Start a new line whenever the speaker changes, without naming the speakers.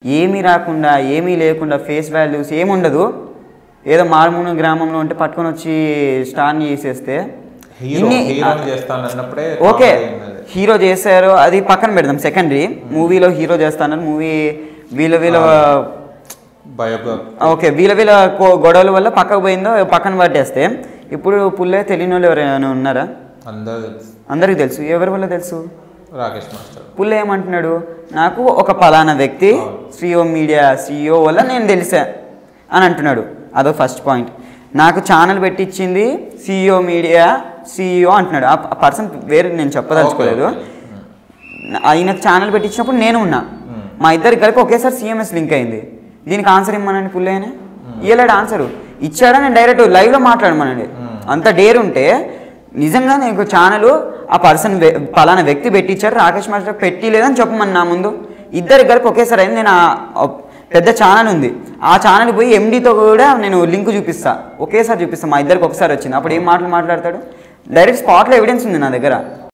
ఏమీ రాకుండా ఏమీ లేకుండా ఫేస్ వాల్యూస్ ఏమి ఉండదు ఏదో మారుమూల గ్రామంలో ఉంటే పట్టుకొని వచ్చి స్టార్ని చేసేస్తే
హీరో
ఇన్ని
హీరో చేస్తాను అన్నప్పుడే
ఓకే
comedy ఉన్నది.
హీరో చేశారు అది పక్కన పెడదాం సెకండరీ మూవీలో హీరో చేస్తాన్నారు మూవీ వీళ్ళ వీళ్ళ
బయోగ్రా
ఓకే వీళ్ళ వీళ్ళ కో- గొడవల వల్ల పక్కకు పోయిందో పక్కన పట్టేస్తే ఇప్పుడు పుల్లే తెలియని వాళ్ళు ఎవరైనా ఉన్నారా
అందరూ తెలుసు.
అందరికీ తెలుసు ఎవరి వల్ల తెలుసు
రాకేష్ మాస్టర్
పుల్ల ఏమంటున్నాడు నాకు ఒక పలానా వ్యక్తి సిఓ మీడియా సిఇఓ వల్ల నేను తెలిసా అని అంటున్నాడు అదో ఫస్ట్ పాయింట్ నాకు ఛానల్ పెట్టించింది సిఇఓ మీడియా సిఇఓ అంటున్నాడు ఆ పర్సన్ వేరే నేను చెప్పదలుచుకోలేదు ఆయనకు ఛానల్ పెట్టించినప్పుడు నేను ఉన్నా మా ఇద్దరికి కలిపి ఒకేసారి సిఎంఎస్ లింక్ అయింది దీనికి ఆన్సర్ ఇమ్మనండి పుల్లయ్యనే ఇవ్వలేడు ఆన్సరు ఇచ్చాడా నేను డైరెక్ట్ లైవ్లో మాట్లాడమనండి అంత డేర్ ఉంటే నిజంగా నీకు ఛానల్ ఆ పర్సన్ పలానా వ్యక్తి పెట్టించారు రాకేష్ మాస్టర్ పెట్టి లేదని చెప్పమని నా ముందు ఇద్దరికి కలిపి ఒకేసారి అయింది నేను ఆ- ఆ పెద్ద ఛానల్ ఉంది ఆ ఛానల్ పోయి ఎండితో కూడా నేను లింక్ చూపిస్తా ఒకేసారి చూపిస్తా మా ఇద్దరికి ఒకసారి వచ్చింది అప్పుడు ఏం మాటలు మాట్లాడతాడు డైరెక్ట్ స్పాట్లో ఎవిడెన్స్ ఉంది నా దగ్గర